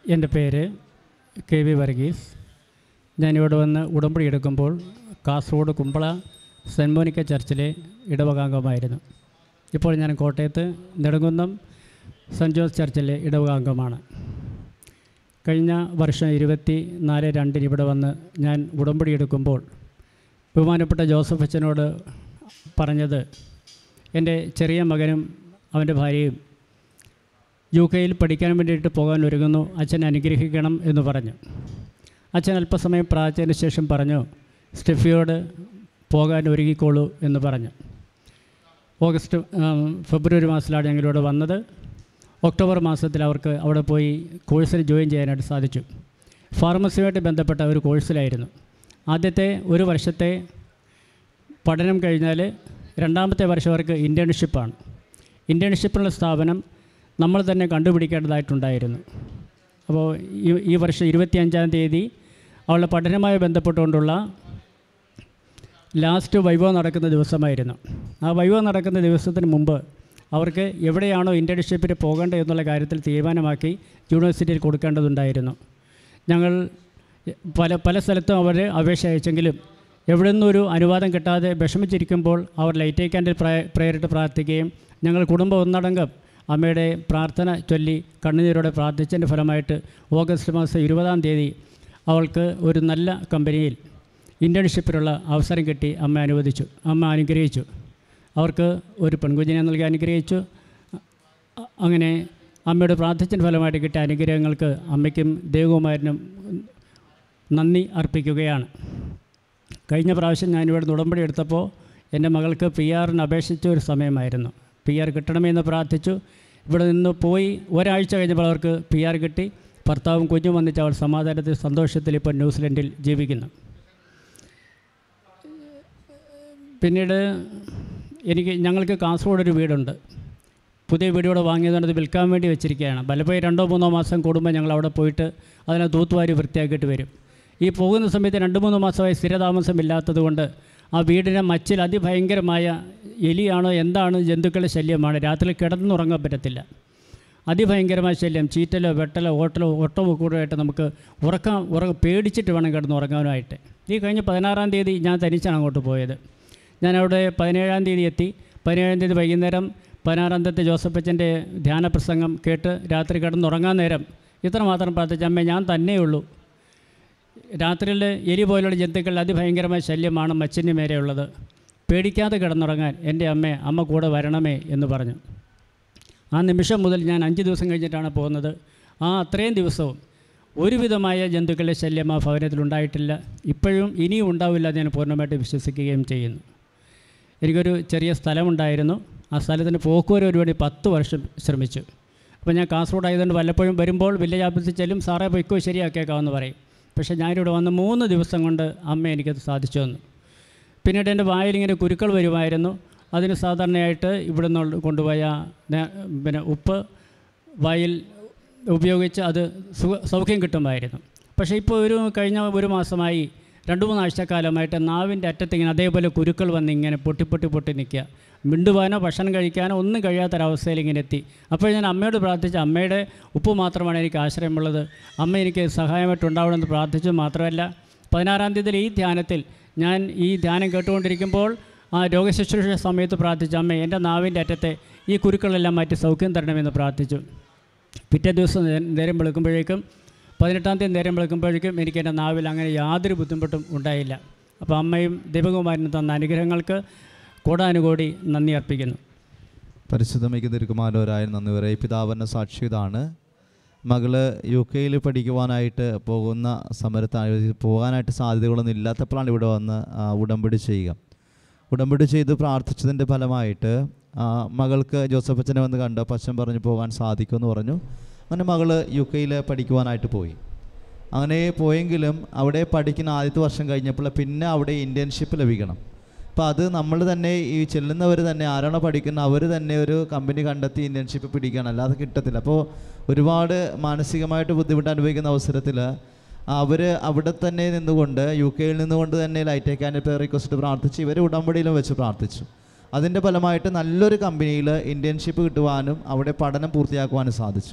എൻ്റെ പേര് K V Varghese ഞാനിവിടെ വന്ന് ഉടമ്പടി എടുക്കുമ്പോൾ കാസർഗോഡ് കുമ്പള സെൻറ്റ് മോനിക്ക ചർച്ചിലെ ഇടവകാംഗമായിരുന്നു ഇപ്പോൾ ഞാൻ കോട്ടയത്ത് നെടുങ്കുന്നം സെൻറ്റ് ജോസ് ചർച്ചിലെ ഇടവകാംഗമാണ് കഴിഞ്ഞ വർഷം ഇരുപത്തി നാല് രണ്ടിന് ഇവിടെ വന്ന് ഞാൻ ഉടമ്പടി എടുക്കുമ്പോൾ ബഹുമാനപ്പെട്ട ജോസഫ് അച്ഛനോട് പറഞ്ഞത് എൻ്റെ ചെറിയ മകനും അവൻ്റെ ഭാര്യയും യു കെയിൽ പഠിക്കാൻ വേണ്ടിയിട്ട് പോകാൻ ഒരുങ്ങുന്നു അച്ഛൻ അനുഗ്രഹിക്കണം എന്ന് പറഞ്ഞു അച്ഛൻ അല്പസമയം പ്രാർത്ഥിച്ചതിന് ശേഷം പറഞ്ഞു സ്റ്റെഫിയോട് പോകാൻ ഒരുങ്ങിക്കോളൂ എന്ന് പറഞ്ഞു ഓഗസ്റ്റ് ആം, ഫെബ്രുവരി മാസത്തിലാണ് ഞങ്ങളിവിടെ വന്നത് ഒക്ടോബർ മാസത്തിൽ അവർക്ക് അവിടെ പോയി കോഴ്സിൽ ജോയിൻ ചെയ്യാനായിട്ട് സാധിച്ചു ഫാർമസിയുമായിട്ട് ബന്ധപ്പെട്ട ഒരു കോഴ്സിലായിരുന്നു ആദ്യത്തെ ഒരു വർഷത്തെ പഠനം കഴിഞ്ഞാൽ രണ്ടാമത്തെ വർഷം അവർക്ക് ഇൻറ്റേൺഷിപ്പാണ് ഇൻറ്റേൺഷിപ്പിനുള്ള സ്ഥാപനം നമ്മൾ തന്നെ കണ്ടുപിടിക്കേണ്ടതായിട്ടുണ്ടായിരുന്നു അപ്പോൾ ഈ ഈ വർഷം ഇരുപത്തിയഞ്ചാം തീയതി അവളുടെ പഠനവുമായി ബന്ധപ്പെട്ടുകൊണ്ടുള്ള ലാസ്റ്റ് വൈവോ നടക്കുന്ന ദിവസമായിരുന്നു ആ വൈവോ നടക്കുന്ന ദിവസത്തിന് മുമ്പ് അവർക്ക് എവിടെയാണോ ഇൻറ്റേൺഷിപ്പിന് പോകേണ്ടത് എന്നുള്ള കാര്യത്തിൽ തീരുമാനമാക്കി യൂണിവേഴ്സിറ്റിയിൽ കൊടുക്കേണ്ടതുണ്ടായിരുന്നു ഞങ്ങൾ പല പല സ്ഥലത്തും അവർ അപേക്ഷ അയച്ചെങ്കിലും എവിടെ നിന്നും ഒരു അനുവാദം കിട്ടാതെ വിഷമിച്ചിരിക്കുമ്പോൾ അവർ ലൈറ്റ് ക്യാൻഡിൽ പ്രേയറിട്ട് പ്രാർത്ഥിക്കുകയും ഞങ്ങൾ കുടുംബം ഒന്നടങ്കം അമ്മയുടെ പ്രാർത്ഥന ചൊല്ലി കണ്ണുനീരോടെ പ്രാർത്ഥിച്ചതിൻ്റെ ഫലമായിട്ട് ഓഗസ്റ്റ് മാസം ഇരുപതാം തീയതി അവൾക്ക് ഒരു നല്ല കമ്പനിയിൽ ഇൻറ്റേൺഷിപ്പിനുള്ള അവസരം കിട്ടി അമ്മ അനുവദിച്ചു അമ്മ അനുഗ്രഹിച്ചു അവർക്ക് ഒരു പെൺകുഞ്ഞിനെ നൽകി അനുഗ്രഹിച്ചു അ- അങ്ങനെ അമ്മയുടെ പ്രാർത്ഥിച്ചതിൻ്റെ ഫലമായിട്ട് കിട്ടിയ അനുഗ്രഹങ്ങൾക്ക് അമ്മയ്ക്കും ദൈവകുമാരനും നന്ദി അർപ്പിക്കുകയാണ് കഴിഞ്ഞ പ്രാവശ്യം ഞാനിവിടെ ഉടമ്പടി എടുത്തപ്പോൾ എൻ്റെ മകൾക്ക് പി ആറിന് അപേക്ഷിച്ച ഒരു സമയമായിരുന്നു പി ആർ കിട്ടണമെന്ന് പ്രാർത്ഥിച്ചു ഇവിടെ നിന്ന് പോയി ഒരാഴ്ച കഴിഞ്ഞപ്പോൾ അവർക്ക് പി ആർ കിട്ടി ഭർത്താവും കുഞ്ഞും വന്നിച്ച് അവൾ സമാധാനത്തിൽ സന്തോഷത്തിൽ ഇപ്പോൾ ന്യൂസിലൻഡിൽ ജീവിക്കുന്നു പിന്നീട് എനിക്ക് ഞങ്ങൾക്ക് കാസർഗോഡ് ഒരു വീടുണ്ട് പുതിയ വീട് ഇവിടെ വാങ്ങിയതുകൊണ്ട് അത് വിൽക്കാൻ വേണ്ടി വെച്ചിരിക്കുകയാണ് പലപ്പോഴും രണ്ടോ മൂന്നോ മാസം കൂടുമ്പോൾ ഞങ്ങൾ അവിടെ പോയിട്ട് അതിനെ തൂത്തുവാരി വൃത്തിയാക്കിയിട്ട് വരും ഈ പോകുന്ന സമയത്ത് രണ്ട് മൂന്ന് മാസമായി സ്ഥിരതാമസമില്ലാത്തത് കൊണ്ട് ആ വീടിൻ്റെ മച്ചിൽ അതിഭയങ്കരമായ എലിയാണോ എന്താണ് ജന്തുക്കളുടെ ശല്യമാണ് രാത്രി കിടന്നുറങ്ങാൻ പറ്റത്തില്ല അതിഭയങ്കരമായ ശല്യം ചീറ്റലോ വെട്ടലോ ഓട്ടലോ ഓട്ടമോ കൂടുതലായിട്ട് നമുക്ക് ഉറക്കാൻ ഉറ പേടിച്ചിട്ട് വേണം കിടന്ന് ഉറങ്ങാനായിട്ട് ഈ കഴിഞ്ഞ പതിനാറാം തീയതി ഞാൻ തനിച്ചാണ് അങ്ങോട്ട് പോയത് ഞാൻ അവിടെ പതിനേഴാം തീയതി എത്തി പതിനേഴാം തീയതി വൈകുന്നേരം പതിനാറാം തീയതി ജോസഫച്ചൻ്റെ ധ്യാന പ്രസംഗം കേട്ട് രാത്രി കിടന്നുറങ്ങാൻ നേരം ഇത്ര മാത്രം പ്രാർത്ഥിച്ച അമ്മ ഞാൻ തന്നെയുള്ളൂ രാത്രിയിൽ എലി പോലുള്ള ജന്തുക്കളുടെ അതിഭയങ്കരമായ ശല്യമാണ് മച്ചിന് മേലെയുള്ളത് പേടിക്കാതെ കിടന്നുറങ്ങാൻ എൻ്റെ അമ്മ അമ്മ കൂടെ വരണമേ എന്ന് പറഞ്ഞു ആ നിമിഷം മുതൽ ഞാൻ അഞ്ച് ദിവസം കഴിഞ്ഞിട്ടാണ് പോകുന്നത് ആ അത്രയും ദിവസവും ഒരുവിധമായ ജന്തുക്കളുടെ ശല്യം ആ ഭവനത്തിൽ ഉണ്ടായിട്ടില്ല ഇപ്പോഴും ഇനിയും ഉണ്ടാവില്ല എന്ന് ഞാൻ പൂർണ്ണമായിട്ട് വിശ്വസിക്കുകയും ചെയ്യുന്നു എനിക്കൊരു ചെറിയ സ്ഥലമുണ്ടായിരുന്നു ആ സ്ഥലത്തിന് പോക്കുവരവിന് വേണ്ടി പത്ത് വർഷം ശ്രമിച്ചു അപ്പോൾ ഞാൻ കാസർഗോഡ് ആയതുകൊണ്ട് വല്ലപ്പോഴും വരുമ്പോൾ വില്ലേജ് ഓഫീസിൽ ചെല്ലും സാറേ പൊയ്ക്കോ ശരിയാക്കിയേക്കാമെന്ന് പറയും പക്ഷേ ഞാനിവിടെ വന്ന് മൂന്ന് ദിവസം കൊണ്ട് അമ്മ എനിക്കത് സാധിച്ചു തന്നു പിന്നീട് എൻ്റെ വായിൽ ഇങ്ങനെ കുരുക്കൾ വരുമായിരുന്നു അതിന് സാധാരണയായിട്ട് ഇവിടെ നിന്ന് കൊണ്ടുപോയ നേ- പിന്നെ ഉപ്പ് വായിൽ ഉപയോഗിച്ച് അത് സുഖ സൗഖ്യം കിട്ടുമായിരുന്നു പക്ഷേ ഇപ്പോൾ ഒരു കഴിഞ്ഞ ഒരു മാസമായി രണ്ട് മൂന്ന് ആഴ്ചക്കാലമായിട്ട് നാവിൻ്റെ അറ്റത്ത് ഇങ്ങനെ അതേപോലെ കുരുക്കൾ വന്ന് ഇങ്ങനെ പൊട്ടി പൊട്ടി പൊട്ടി നിൽക്കുക മിണ്ടുവാനോ ഭക്ഷണം കഴിക്കാനോ ഒന്നും കഴിയാത്തൊരവസ്ഥയിൽ ഇങ്ങനെ എത്തി അപ്പോൾ ഞാൻ അമ്മയോട് പ്രാർത്ഥിച്ചു അമ്മയുടെ ഉപ്പ് മാത്രമാണ് എനിക്ക് ആശ്രയമുള്ളത് അമ്മ എനിക്ക് സഹായമായിട്ടുണ്ടാവണമെന്ന് പ്രാർത്ഥിച്ചു മാത്രമല്ല പതിനാറാം തീയതി ഈ ധ്യാനത്തിൽ ഞാൻ ഈ ധ്യാനം കേട്ടുകൊണ്ടിരിക്കുമ്പോൾ ആ രോഗശുശ്രൂഷ സമയത്ത് പ്രാർത്ഥിച്ചു അമ്മ എൻ്റെ നാവിൻ്റെ അറ്റത്തെ ഈ കുരുക്കളെല്ലാം മാറ്റി സൗഖ്യം തരണമെന്ന് പ്രാർത്ഥിച്ചു പിറ്റേ ദിവസം നേ- നേരം വെളുക്കുമ്പോഴേക്കും പതിനെട്ടാം തീയതി നേരം വെളുക്കുമ്പോഴേക്കും എനിക്ക് എൻ്റെ നാവിൽ അങ്ങനെ യാതൊരു ബുദ്ധിമുട്ടും ഉണ്ടായില്ല അപ്പോൾ അമ്മയും ദൈവകുമാരനും തന്ന അനുഗ്രഹങ്ങൾക്ക് കൂടാനുകൂടി നന്ദി അർപ്പിക്കുന്നു പരിശുദ്ധമയ്ക്ക് തിരുക്കുമാരോരായ നന്ദി പറയും പിതാവിൻ്റെ സാക്ഷി ഇതാണ് മകള് യു കെയിൽ പഠിക്കുവാനായിട്ട് പോകുന്ന സമരത്ത് പോകാനായിട്ട് സാധ്യതകളൊന്നും ഇല്ലാത്തപ്പോഴാണ് ഇവിടെ വന്ന് ആ, ഉടമ്പടി ചെയ്യുക ഉടമ്പടി ചെയ്ത് പ്രാർത്ഥിച്ചതിൻ്റെ ഫലമായിട്ട് ആ, മകൾക്ക് ജോസഫ് അച്ഛനെ വന്ന് കണ്ട് അപ്പോൾ അച്ഛൻ പറഞ്ഞു പോകാൻ സാധിക്കുമെന്ന് പറഞ്ഞു അങ്ങനെ മകള് യു കെയിൽ പഠിക്കുവാനായിട്ട് പോയി അങ്ങനെ പോയെങ്കിലും അവിടെ പഠിക്കുന്ന ആദ്യത്തെ വർഷം കഴിഞ്ഞപ്പോൾ പിന്നെ അവിടെ ഇൻറ്റേൺഷിപ്പ് ലഭിക്കണം അപ്പോൾ അത് നമ്മൾ തന്നെ ഈ ചെല്ലുന്നവർ തന്നെ ആരാണോ പഠിക്കുന്നത് അവർ തന്നെ ഒരു കമ്പനി കണ്ടെത്തി ഇൻറ്റേൺഷിപ്പ് പിടിക്കുകയാണ് അല്ലാതെ കിട്ടത്തില്ല അപ്പോൾ ഒരുപാട് മാനസികമായിട്ട് ബുദ്ധിമുട്ട് അനുഭവിക്കുന്ന അവസരത്തിൽ അവർ അവിടെ തന്നെ നിന്നുകൊണ്ട് യു കെയിൽ നിന്നുകൊണ്ട് തന്നെ ലൈറ്റ് ക്യാൻഡിൽ റിക്വസ്റ്റ് പ്രാർത്ഥിച്ച് ഇവർ ഉടമ്പടിയിലും വെച്ച് പ്രാർത്ഥിച്ചു അതിൻ്റെ ഫലമായിട്ട് നല്ലൊരു കമ്പനിയിൽ ഇൻറ്റേൺഷിപ്പ് കിട്ടുവാനും അവിടെ പഠനം പൂർത്തിയാക്കുവാനും സാധിച്ചു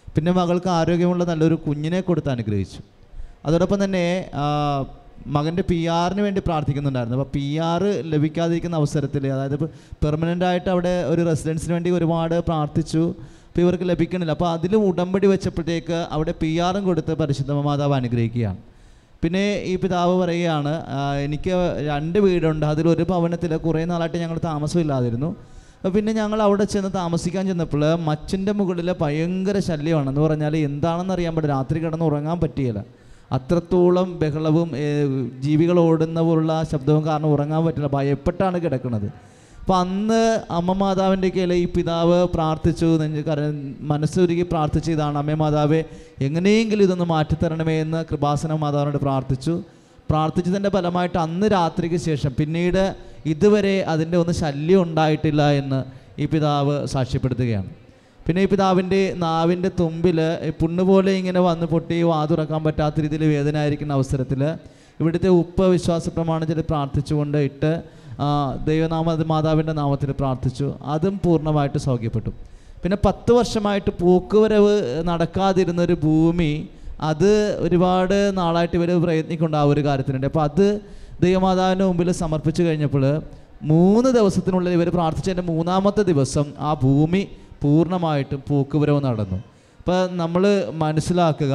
പിന്നെ മകൾക്ക് ആരോഗ്യമുള്ള നല്ലൊരു കുഞ്ഞിനെ കൊടുത്ത് അനുഗ്രഹിച്ചു അതോടൊപ്പം തന്നെ ആ, മകൻ്റെ പി ആറിന് വേണ്ടി പ്രാർത്ഥിക്കുന്നുണ്ടായിരുന്നു അപ്പോൾ പി ആർ ലഭിക്കാതിരിക്കുന്ന അവസരത്തിൽ അതായത് ഇപ്പോൾ പെർമനൻ്റ് ആയിട്ട് അവിടെ ഒരു റെസിഡൻസിന് വേണ്ടി ഒരുപാട് പ്രാർത്ഥിച്ചു അപ്പോൾ ഇവർക്ക് ലഭിക്കണില്ല അപ്പോൾ അതിലും ഉടമ്പടി വെച്ചപ്പോഴത്തേക്ക് അവിടെ പി ആറും കൊടുത്ത് പരിശുദ്ധ മാതാവ് അനുഗ്രഹിക്കുകയാണ് പിന്നെ ഈ പിതാവ് പറയുകയാണ് "ആ, എനിക്ക് രണ്ട് വീടുണ്ട് അതിലൊരു ഭവനത്തിൽ കുറേ നാളായിട്ട് ഞങ്ങൾ താമസമില്ലാതിരുന്നു അപ്പോൾ പിന്നെ ഞങ്ങൾ അവിടെ ചെന്ന് താമസിക്കാൻ ചെന്നപ്പോൾ മച്ചിൻ്റെ മുകളിൽ ഭയങ്കര ശല്യമാണ് എന്ന് പറഞ്ഞാൽ എന്താണെന്ന് അറിയാൻ പറ്റില്ല രാത്രി കിടന്ന് ഉറങ്ങാൻ പറ്റിയില്ല അത്രത്തോളം ബഹളവും ഏ, ജീവികൾ ഓടുന്ന പോലുള്ള ശബ്ദവും കാരണം ഉറങ്ങാൻ പറ്റില്ല ഭയപ്പെട്ടാണ് കിടക്കുന്നത് അപ്പം അന്ന് അമ്മ മാതാവിൻ്റെ കയ്യിൽ ഈ പിതാവ് പ്രാർത്ഥിച്ചു നെഞ്ച് കര മനസ്സൊരുക്കി പ്രാർത്ഥിച്ചു ഇതാണ് അമ്മ മാതാവെ എങ്ങനെയെങ്കിലും ഇതൊന്ന് മാറ്റിത്തരണമേ എന്ന് കൃപാസന മാതാവിനോട് പ്രാർത്ഥിച്ചു പ്രാർത്ഥിച്ചതിൻ്റെ ഫലമായിട്ട് അന്ന് രാത്രിക്ക് ശേഷം പിന്നീട് ഇതുവരെ അതിൻ്റെ ഒന്ന് ശല്യം ഉണ്ടായിട്ടില്ല എന്ന് ഈ പിതാവ് സാക്ഷ്യപ്പെടുത്തുകയാണ് പിന്നെ ഈ പിതാവിൻ്റെ നാവിൻ്റെ തുമ്പിൽ പുണ്ണുപോലെ ഇങ്ങനെ വന്ന് പൊട്ടി വാതുറക്കാൻ പറ്റാത്ത രീതിയിൽ വേദന ആയിരിക്കുന്ന അവസരത്തിൽ ഇവിടുത്തെ ഉപ്പ് വിശ്വാസ പ്രമാണത്തിൽ പ്രാർത്ഥിച്ചുകൊണ്ട് ഇട്ട് ആ, ദൈവനാമ മാതാവിൻ്റെ നാമത്തിൽ പ്രാർത്ഥിച്ചു അതും പൂർണ്ണമായിട്ട് സൗഖ്യപ്പെട്ടു പിന്നെ പത്ത് വർഷമായിട്ട് പോക്കുവരവ് നടക്കാതിരുന്ന ഒരു ഭൂമി അത് ഒരുപാട് നാളായിട്ട് ഇവർ പ്രയത്നിക്കുന്നുണ്ട് ആ ഒരു കാര്യത്തിനുണ്ട് അപ്പോൾ അത് ദൈവമാതാവിൻ്റെ മുമ്പിൽ സമർപ്പിച്ചു കഴിഞ്ഞപ്പോൾ മൂന്ന് ദിവസത്തിനുള്ളിൽ ഇവർ പ്രാർത്ഥിച്ചതിൻ്റെ മൂന്നാമത്തെ ദിവസം ആ ഭൂമി പൂർണ്ണമായിട്ടും പോക്കുവരവ് നടന്നു അപ്പോൾ നമ്മൾ മനസ്സിലാക്കുക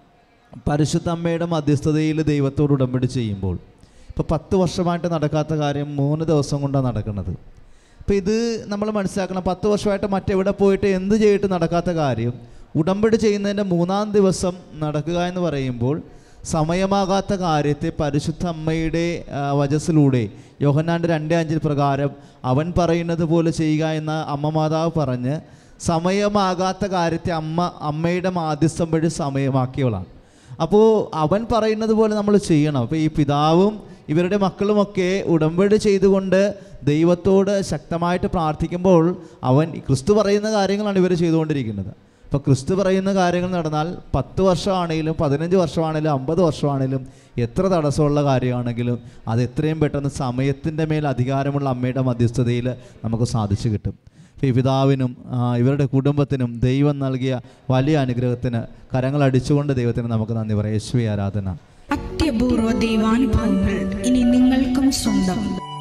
പരിശുദ്ധ അമ്മയുടെ മധ്യസ്ഥതയിൽ ദൈവത്തോട് ഉടമ്പടി ചെയ്യുമ്പോൾ ഇപ്പോൾ പത്ത് വർഷമായിട്ട് നടക്കാത്ത കാര്യം മൂന്ന് ദിവസം കൊണ്ടാണ് നടക്കുന്നത് അപ്പോൾ ഇത് നമ്മൾ മനസ്സിലാക്കണം പത്ത് വർഷമായിട്ട് മറ്റെവിടെ പോയിട്ട് എന്ത് ചെയ്തിട്ട് നടക്കാത്ത കാര്യം ഉടമ്പടി ചെയ്യുന്നതിൻ്റെ മൂന്നാം ദിവസം നടക്കുക എന്ന് പറയുമ്പോൾ സമയമാകാത്ത കാര്യത്തെ പരിശുദ്ധ അമ്മയുടെ ആ, വചസ്സിലൂടെ യോഹന്നാൻ്റെ രണ്ട് അഞ്ചിൽ പ്രകാരം അവൻ പറയുന്നത് പോലെ ചെയ്യുക എന്ന അമ്മ മാതാവ് പറഞ്ഞ് സമയമാകാത്ത കാര്യത്തെ അമ്മ അമ്മയുടെ മാധ്യസ്ഥം വഴി സമയമാക്കിയവളാണ് അപ്പോൾ അവൻ പറയുന്നത് പോലെ നമ്മൾ ചെയ്യണം അപ്പോൾ ഈ പിതാവും ഇവരുടെ മക്കളുമൊക്കെ ഉടമ്പടി ചെയ്തുകൊണ്ട് ദൈവത്തോട് ശക്തമായിട്ട് പ്രാർത്ഥിക്കുമ്പോൾ അവൻ ക്രിസ്തു പറയുന്ന കാര്യങ്ങളാണ് ഇവർ ചെയ്തുകൊണ്ടിരിക്കുന്നത് അപ്പോൾ ക്രിസ്തു പറയുന്ന കാര്യങ്ങൾ നടന്നാൽ പത്ത് വർഷമാണെങ്കിലും പതിനഞ്ച് വർഷമാണെങ്കിലും അമ്പത് വർഷമാണെങ്കിലും എത്ര തടസ്സമുള്ള കാര്യമാണെങ്കിലും അത് എത്രയും പെട്ടെന്ന് സമയത്തിൻ്റെ മേൽ അധികാരമുള്ള അമ്മയുടെ മധ്യസ്ഥതയിൽ നമുക്ക് സാധിച്ചു കിട്ടും അപ്പോൾ ഈ പിതാവിനും ആ, ഇവരുടെ കുടുംബത്തിനും ദൈവം നൽകിയ വലിയ അനുഗ്രഹത്തിന് കരങ്ങൾ അടിച്ചുകൊണ്ട് ദൈവത്തിന് നമുക്ക് നന്ദി പറയാം യേശുവി ആരാധന അത്യപൂർവ ദൈവാനുഭവങ്ങൾ ഇനി നിങ്ങൾക്കും സ്വന്തം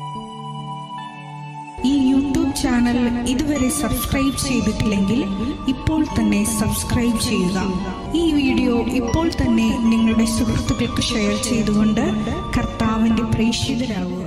ഈ യൂട്യൂബ് ചാനൽ ഇതുവരെ സബ്സ്ക്രൈബ് ചെയ്തിട്ടില്ലെങ്കിൽ ഇപ്പോൾ തന്നെ സബ്സ്ക്രൈബ് ചെയ്യുക ഈ വീഡിയോ ഇപ്പോൾ തന്നെ നിങ്ങളുടെ സുഹൃത്തുക്കൾക്ക് ഷെയർ ചെയ്തുകൊണ്ട് കർത്താവിൻ്റെ പ്രേക്ഷിതരാകുക